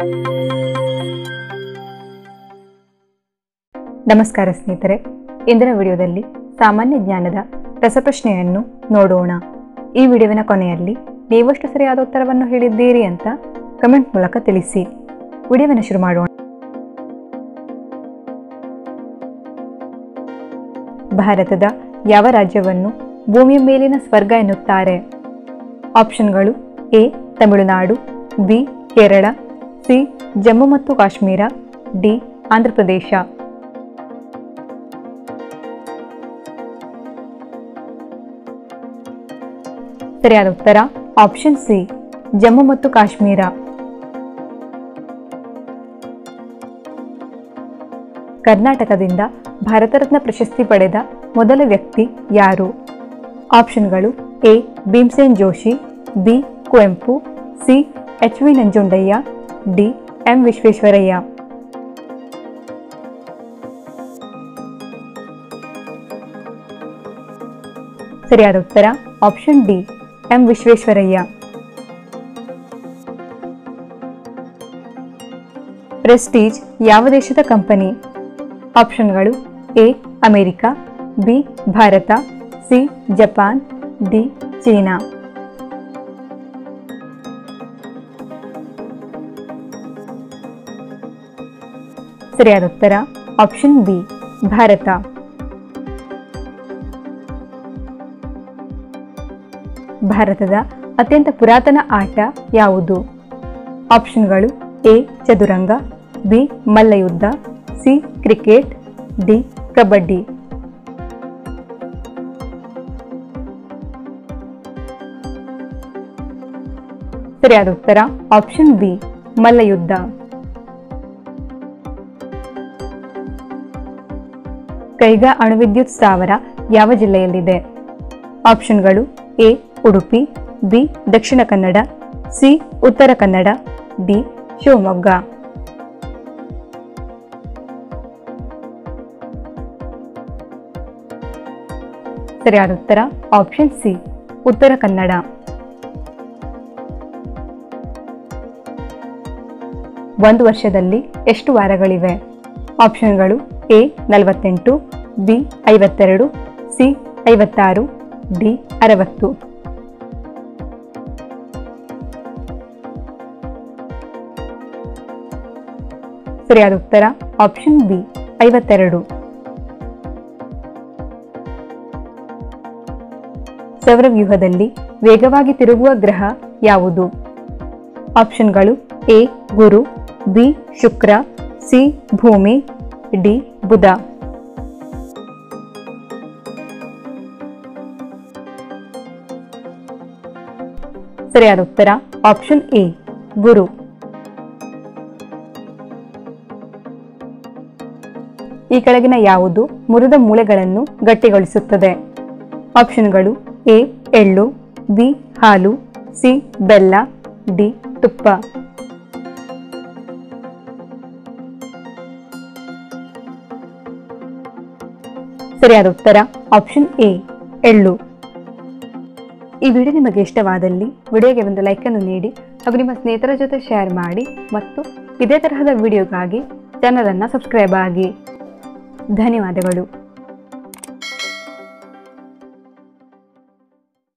ನಮಸ್ಕಾರ ಸ್ನೇಹಿತರೆ ಇಂದಿನ ವಿಡಿಯೋದಲ್ಲಿ ಸಾಮಾನ್ಯ ಜ್ಞಾನದ ರಸಪ್ರಶ್ನೆಯನ್ನು ನೋಡೋಣ ಈ ವಿಡಿಯೋವಿನ ಕೊನೆಯಲ್ಲಿ ನೀವಷ್ಟು ಸರಿಯಾದ ಉತ್ತರವನ್ನು ಹೇಳಿದ್ದೀರಿ ಅಂತ ಕಮೆಂಟ್ ಮೂಲಕ ತಿಳಿಸಿ ವಿಡಿಯೋವನ್ನು ಶುರು ಮಾಡೋಣ ಭಾರತದ ಯಾವ ರಾಜ್ಯವನ್ನು ಭೂಮಿಯ ಮೇಲಿನ ಸ್ವರ್ಗ ಎನ್ನುತ್ತಾರೆ ಆಪ್ಷನ್ಗಳು A Tamil Nadu B Kerala C Jammu ಮತ್ತು ಕಾಶ್ಮೀರ ಡಿ ಆಂಧ್ರಪ್ರದೇಶ ಸರಿಯಾದ ಉತ್ತರ ಆಪ್ಷನ್ ಸಿ ಜಮ್ಮು ಮತ್ತು ಕಾಶ್ಮೀರ ಕರ್ನಾಟಕದಿಂದ ಭಾರತ ರತ್ನ ಪ್ರಶಸ್ತಿ ಪಡೆದ ಮೊದಲ ವ್ಯಕ್ತಿ ಯಾರು ಆಪ್ಷನ್ಗಳು A Bhimsen Joshi B Kuvempu C H V Nanjundaiah D M Visvesvaraya ಸರಿಯಾದ ಉತ್ತರ option D M Visvesvaraya Prestige ಯಾವ ದೇಶದ ಕಂಪನಿ ಆಪ್ಷನ್ಗಳು A America B Bharat C Japan D China ಸರಿಯಾದ ಉತ್ತರ ಆಪ್ಷನ್ ಬಿ ಭಾರತ ಭಾರತದ ಅತ್ಯಂತ ಪುರಾತನ ಆಟ ಯಾವುದು ಆಪ್ಷನ್ಗಳು ಎ ಚದುರಂಗ ಬಿ ಮಲ್ಲಯುದ್ಧ ಸಿ ಕ್ರಿಕೆಟ್ ಡಿ ಕಬಡ್ಡಿ ಸರಿಯಾದ ಉತ್ತರ ಆಪ್ಷನ್ ಬಿ ಮಲ್ಲಯುದ್ಧ ಕೈಗಾ ಅಣುವಿದ್ಯುತ್ ಸ್ಥಾವರ ಯಾವ ಜಿಲ್ಲೆಯಲ್ಲಿದೆ ಆಪ್ಷನ್ಗಳು A Udupi B Dakshina Kannada C ಉತ್ತರ ಕನ್ನಡ ಡಿ ಶಿವಮೊಗ್ಗ ಸರಿಯಾದ ಉತ್ತರ ಆಪ್ಷನ್ ಸಿ ಉತ್ತರ ಕನ್ನಡ ಒಂದು ವರ್ಷದಲ್ಲಿ ಎಷ್ಟು ವಾರಗಳಿವೆ ಆಪ್ಷನ್ಗಳು ಎ ನಲವತ್ತೆಂಟು ಬಿ ಐವತ್ತೆರಡು ಸಿ ಐವತ್ತಾರು ಡಿ ಅರವತ್ತು ಸರಿಯಾದ ಉತ್ತರ ಆಪ್ಷನ್ ಬಿ ಐವತ್ತೆರಡು ಸೌರವ್ಯೂಹದಲ್ಲಿ ವೇಗವಾಗಿ ತಿರುಗುವ ಗ್ರಹ ಯಾವುದು ಆಪ್ಷನ್ಗಳು ಎ ಗುರು ಬಿ ಶುಕ್ರ ಸಿ ಭೂಮಿ ಡಿ ಬುಧ ಸರಿಯಾದ ಉತ್ತರ ಆಪ್ಷನ್ ಎ ಗುರು ಈ ಕೆಳಗಿನ ಯಾವುದು ಮುರಿದ ಮೂಳೆಗಳನ್ನು ಗಟ್ಟಿಗೊಳಿಸುತ್ತದೆ ಆಪ್ಷನ್ಗಳು ಎ ಎಳ್ಳು ಬಿ ಹಾಲು ಸಿ ಬೆಲ್ಲ ಡಿ ತುಪ್ಪ ಸರಿಯಾದ ಉತ್ತರ ಆಪ್ಷನ್ ಎ ಎಳ್ಳು ಈ ವಿಡಿಯೋ ನಿಮಗೆ ಇಷ್ಟವಾದಲ್ಲಿ ವಿಡಿಯೋಗೆ ಒಂದು ಲೈಕ್ ಅನ್ನು ನೀಡಿ ಹಾಗೂ ನಿಮ್ಮ ಸ್ನೇಹಿತರ ಜೊತೆ ಶೇರ್ ಮಾಡಿ ಮತ್ತು ಇದೇ ತರಹದ ವಿಡಿಯೋಗಾಗಿ ಚಾನಲ್ ಅನ್ನು ಸಬ್ಸ್ಕ್ರೈಬ್ ಆಗಿ ಧನ್ಯವಾದಗಳು